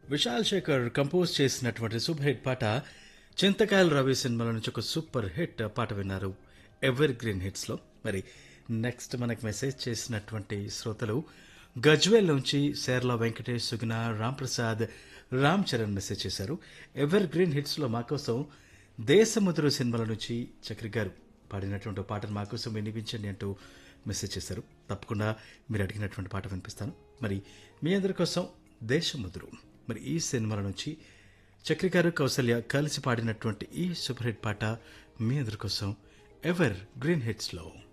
Vishal Shekhar compose చేసినటువంటి super hit పాట చింతకాయల రవి సినిమాల నుంచి ఒక సూపర్ హిట్ పాట విన్నారు ఎవర్ గ్రీన్ హిట్స్ లో మరి నెక్స్ట్ మనకు మెసేజ్ చేసినటువంటి శ్రోతలు గజ్వేల్ నుంచి సేర్ల వెంకటేష్ సుగుణ రామ్ ప్రసాద్ రామ్ చరణ్ మెసేజ్ చేశారు ఎవర్ గ్రీన్ హిట్స్ లో మా కోసం దేశముద్రు సినిమాల నుంచి చక్రి గారు పాడినటువంటి ఒక పాటను మా కోసం వినిపించండి అంటూ మెసేజ్ చేశారు తప్పకుండా మీరు అడిగినటువంటి పాట వినిపిస్తాను మరి మీ అందరి కోసం దేశముద్రు మరి ఈ సినిమాల నుంచి చక్రి గారు కౌసల్య కలిసి పాడినటువంటి ఈ సూపర్ హిట్ పాట మీ అందరి కోసం ఎవర్ గ్రీన్ హిట్స్లో